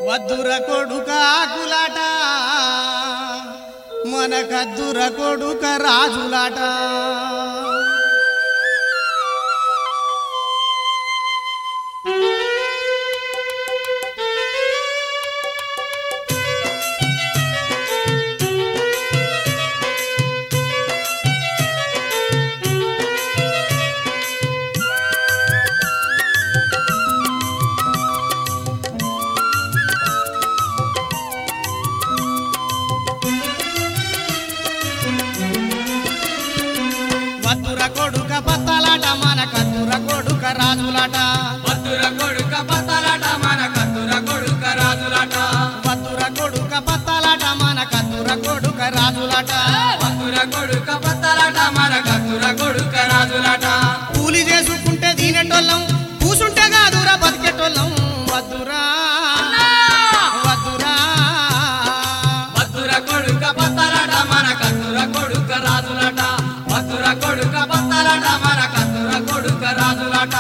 వద్దుర కొడుక ఆకులాట మన కద్దుర కొడుక రాజులాట వద్దుర కొడుక బత్తలాట మన కద్దుర కొడుక రాజులాట మధుర కొడుక పతలాట మన కత్తుర కొడుక రాజులాట వద్దుర కొడుక బత్తలాట మన కద్దుర కొడుక రాజులాట మధుర కొడుక పతలాట మన కత్తుర కొడుక రాజులాట కూలి చేసుకుంటే దీనెటోళ్ళం కూసుంటే కాదురా బతికెటోళ్ళం వద్దురా వద్దురా మధుర కొడుక పతలాట మన కత్తుర కొడుక రాజులాట మధుర కొడుక పతలాట మన కత్తుర కొడుక రాజులాట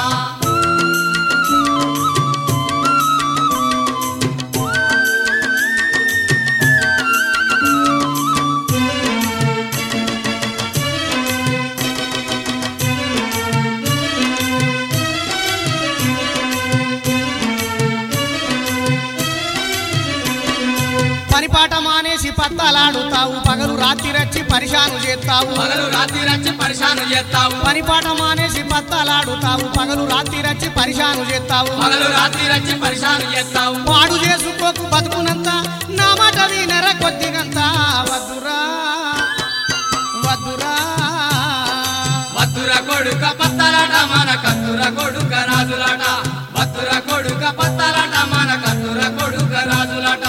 పనిపాట మానేసి పత్తలాడుతావు పగలు రాత్రి రచ్చి పరిశాను చేస్తావు పగలు రాత్రి రచ్చి పరిశాను చేస్తావు పనిపాట మానేసి పత్తలాడుతావు పగలు రాత్రి రచ్చి పరిశాను చేస్తావు పగలు రాత్రి రచ్చి పరిశాను చేస్తావు పాడు చేసుకోకు బతుకునంత నా మాట వినర కొద్దిగంత వద్దురా వద్దురా మధుర కొడుక పత్తలాట మన కత్తుర కొడుక రాజులాట మధుర కొడుక పత్తలాట మన కత్తుర కొడుక రాజులాట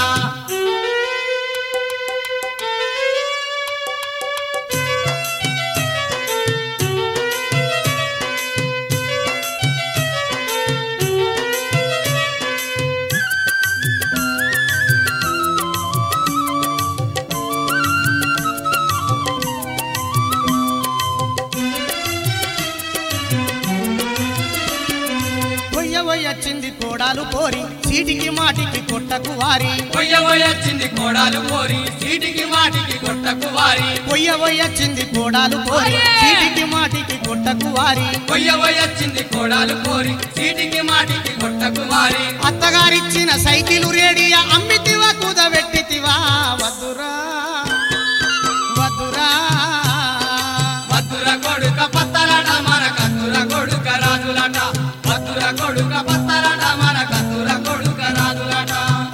కొయ్య వచ్చింది కోడాలు కోరి చీటికి మాటికి కొట్టకు వారి కొయ్య వచ్చింది కోడాలు కోరి సీటికి మాటికి కొట్టకు వారి కొయ్య వచ్చింది కోడాలు కోరి చీటికి మాటికి కొట్టకు వారి కొయ్య వచ్చింది కోడాలు కోరి సీటికి మాటికి కొట్టకు వారి అత్తగారిచ్చిన సైకిలు రేడియా అమ్మితివా కుదబెట్టితివా వద్దురా వద్దురా మధుర కొడుక పత్తలాట మన కత్తుర కొడుక రాజులాట మధుర కొడుక పత్తలాట మన కత్తుర కొడుక రాజులాట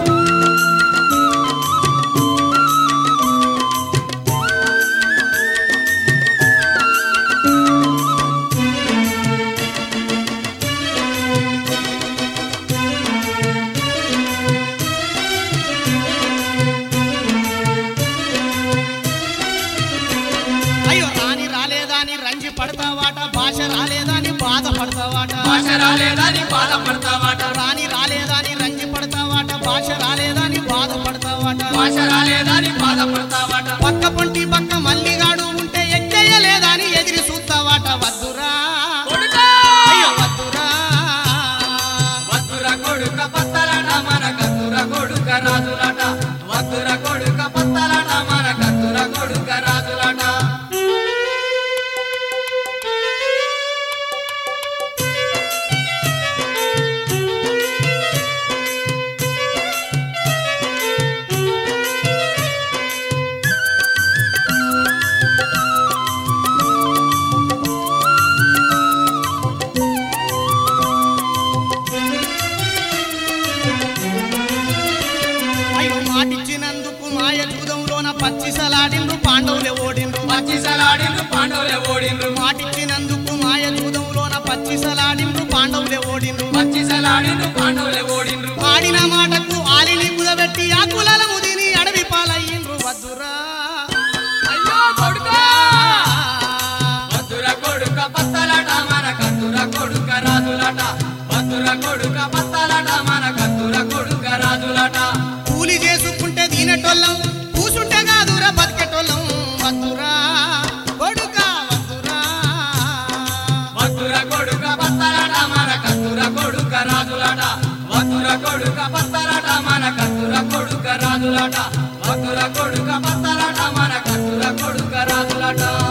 అయ్యో రాని రాలేదాని రంజి పడతావాట భాష రాలేదాని బాధపడతావాట భాష రాలేదని బాధపడతావాట రాని రాలేదాని రంజి పడతావాట భాష రాలేదాని బాధపడతావాట భాష రాలేదని బాధపడతావాట పక్క పొంటి పక్క మల్లిగాడు ఉంటే ఎక్కయ్యలేదాని ఎదిరి చూస్తావాట వద్దురా కొడుకా! అయ్యో వద్దురా మధుర కొడుక పత్తలాట మన కత్తుర కొడుక రాజులాట మధుర కొడుక పత్తలాట మన కత్తుర కొడుక రాజులాట అయ్యో మాటిచ్చినందుకు మాయ జూదంలోన పచ్చిసలాడిండ్రు పాండవులే ఓడిండ్రు పచ్చిసలాడిండ్రు పాండవులే ఓడిండ్రు మాటిచ్చినందుకు మాయ జూదంలోన పచ్చిసలాడిండ్రు పాండవులే ఓడిండ్రు పచ్చిసలాడిండ్రు పాండవులే ఓడిండ్రు ఆడిన మాటకు ఆలిని కుదబెట్టి ఆ కులాల ముదిని అడవి పాలయ్యిండ్రు వద్దురా అయ్యో కొడుకా మధుర కొడుక పత్తలాట మన కత్తుర కొడుక రాజులాట మధుర కొడుక పత్తలాట మన కత్తుర కొడుక రాజులాట కూలి చేసుకుంటే దీనటోళ్ళం కూసుంటే కాదురా బతికెటోళ్ళం వద్దురా కొడుక వద్దురా మధుర కొడుక పత్తలాట మన కత్తుర కొడుక రాజులాట మధుర కొడుక పత్తలాట మన కత్తుర రాజులట భక్తుల కొడుక బత్తలట మన కత్తుల కొడుక రాజులట